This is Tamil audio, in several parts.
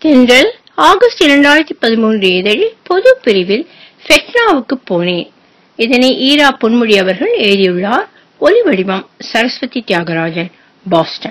தென்றல் ஆகஸ்ட் இரண்டாயிரத்தி பதிமூன்று இதழில் பொது பிரிவில் ஃபெட்னாவுக்கு போனேன் இதனை ஈரா பொன்முடி அவர்கள் எழுதியுள்ளார் ஒலி வடிவம் சரஸ்வதி தியாகராஜன் பாஸ்டன்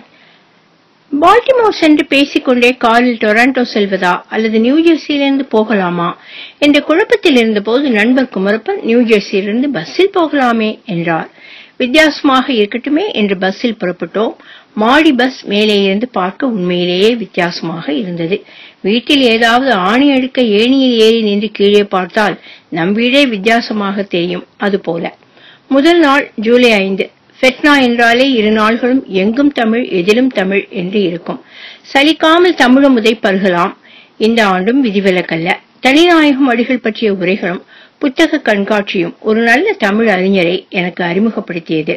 பால்டிமோர் சென்று பேசிக்கொண்டே காரில் டொராண்டோ செல்வதா அல்லது நியூ ஜெர்சியிலிருந்து போகலாமா என்ற குழப்பத்தில் இருந்தபோது நண்பர் குமரப்பன் நியூ ஜெர்சியிலிருந்து பஸ்ஸில் போகலாமே என்றார் வித்தியாசமாக இருக்கட்டுமே என்று பஸ்ஸில் புறப்பட்டோம் மாடி பஸ் மேலே இருந்து பார்க்க உண்மையிலேயே வித்தியாசமாக இருந்தது வீட்டில் ஏதாவது ஆணி எடுக்க ஏணியில் ஏறி நின்று கீழே பார்த்தால் நம் வீடே வித்தியாசமாக தெரியும் அதுபோல முதல் நாள் ஜூலை ஐந்து ஃபெட்னா என்றாலே இரு நாள்களும் எங்கும் தமிழ் எதிலும் தமிழ் என்று இருக்கும் சலிக்காமல் தமிழமுதை பருகலாம் இந்த ஆண்டும் விதிவிலக்கல்ல தனிநாயகம் அடிகள் பற்றிய உரைகளும் புத்தக கண்காட்சியும் ஒரு நல்ல தமிழ் அறிஞரை எனக்கு அறிமுகப்படுத்தியது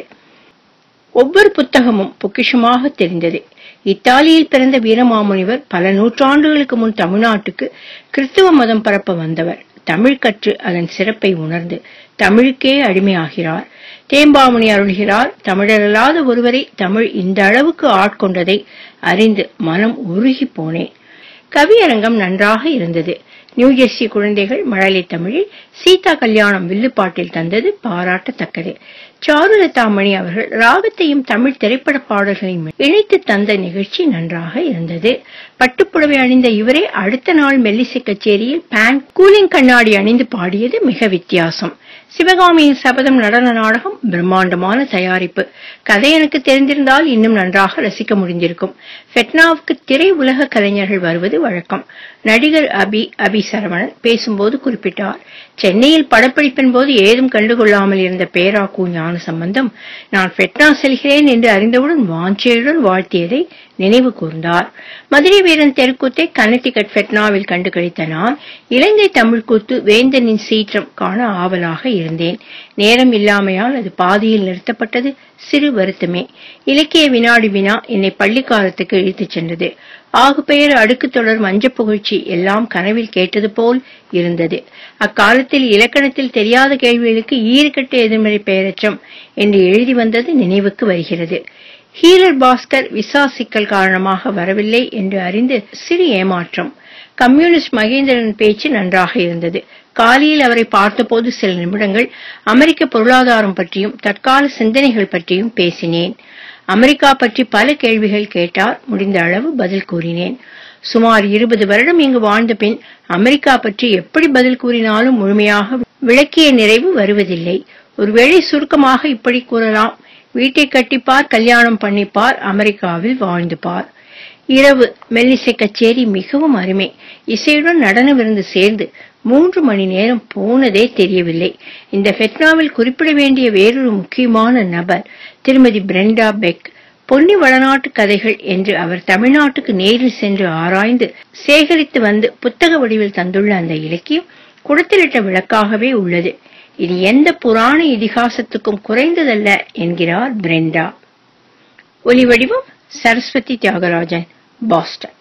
ஒவ்வொரு புத்தகமும் பொக்கிஷமாக தெரிந்தது இத்தாலியில் பிறந்த வீரமாமுனிவர் பல நூற்றாண்டுகளுக்கு முன் தமிழ்நாட்டுக்கு கிறிஸ்துவ மதம் பரப்ப வந்தவர் தமிழ் கற்று அதன் சிறப்பை உணர்ந்து தமிழுக்கே அடிமையாகிறார் தேம்பாமுனி அருள்கிறார் தமிழரல்லாத ஒருவரை தமிழ் இந்த அளவுக்கு ஆட்கொண்டதை அறிந்து மனம் உருகி போனேன் கவியரங்கம் நன்றாக இருந்தது நியூஜெர்சி குழந்தைகள் மழலை தமிழில் சீதா கல்யாணம் வில்லுப்பாட்டில் தந்தது பாராட்டத்தக்கது சாருலதா மணி அவர்கள் ராகத்தையும் தமிழ் திரைப்பட பாடல்களையும் இணைத்து தந்த நிகழ்ச்சி நன்றாக இருந்தது பட்டுப்புடவை அணிந்த இவரே அடுத்த நாள் மெல்லிசை கச்சேரியில் பேன் கூலிங் கண்ணாடி அணிந்து பாடியது மிக வித்தியாசம் சிவகாமியின் சபதம் நடன நாடகம் பிரம்மாண்டமான தயாரிப்பு கதை எனக்கு தெரிந்திருந்தால் இன்னும் நன்றாக ரசிக்க முடிந்திருக்கும் ஃபெட்னாவுக்கு திரை உலக கலைஞர்கள் வருவது வழக்கம் நடிகர் அபி அபி சரவணன் பேசும்போது குறிப்பிட்டார் சென்னையில் படப்பிடிப்பின் போது ஏதும் கண்டுகொள்ளாமல் இருந்த பேரா கு ஞான சம்பந்தம் நான் ஃபெட்னா செல்கிறேன் என்று அறிந்தவுடன் வாஞ்சையுடன் வாழ்த்தியதை நினைவு கூர்ந்தார் மதுரை வீரன் தெருக்கூத்தை கனடிகட் ஃபெட்னாவில் கண்டு கழித்த நான் இலங்கை தமிழ் கூத்து வேந்தனின் சீற்றம் காண ஆவலாக இருந்தேன் நேரம் இல்லாமையால் அது பாதியில் நிறுத்தப்பட்டது சிறு வருத்தமே இலக்கிய வினாடி வினா என்னை பள்ளிக்காலத்துக்கு இழுத்துச் சென்றது ஆகு பெயர் அடுக்கு தொடர் மஞ்ச புகழ்ச்சி எல்லாம் கனவில் கேட்டது போல் இருந்தது அக்காலத்தில் இலக்கணத்தில் தெரியாத கேள்விகளுக்கு ஈறுகட்ட எதிர்மறை பெயரச்சம் என்று எழுதி வந்தது நினைவுக்கு வருகிறது ஹீலர் பாஸ்கர் விசா சிக்கல் காரணமாக வரவில்லை என்று அறிந்து சிறு ஏமாற்றம் கம்யூனிஸ்ட் மகேந்திரன் பேச்சு நன்றாக இருந்தது காலையில் அவரை பார்த்தபோது சில நிமிடங்கள் அமெரிக்க பொருளாதாரம் பற்றியும் தற்கால சிந்தனைகள் பற்றியும் பேசினேன் அமெரிக்கா பற்றி பல கேள்விகள் கேட்டார் முடிந்த அளவு பதில் கூறினேன் சுமார் இருபது வருடம் இங்கு வாழ்ந்த பின் அமெரிக்கா பற்றி எப்படி பதில் கூறினாலும் முழுமையாக விளக்கிய நிறைவு வருவதில்லை ஒருவேளை சுருக்கமாக இப்படி கூறலாம் வீட்டை கட்டிப்பார் கல்யாணம் பண்ணிப்பார் அமெரிக்காவில் வாழ்ந்து பார் இரவு மெல்லிசை கச்சேரி மிகவும் அருமை இசையுடன் நடன விருந்து சேர்ந்து மூன்று மணி நேரம் போனதே தெரியவில்லை இந்த ஃபெட்னாவில் குறிப்பிட வேண்டிய வேறொரு முக்கியமான நபர் திருமதி பிரெண்டா பெக் பொன்னி வடநாட்டு கதைகள் என்று அவர் தமிழ்நாட்டுக்கு நேரில் சென்று ஆராய்ந்து சேகரித்து வந்து புத்தக வடிவில் தந்துள்ள அந்த இலக்கியம் குடத்திலிட்ட விளக்காகவே உள்ளது இது எந்த புராண இதிகாசத்துக்கும் குறைந்ததல்ல என்கிறார் பிரெண்டா ஒலி வடிவம் சரஸ்வதி தியாகராஜன் பாஸ்டன்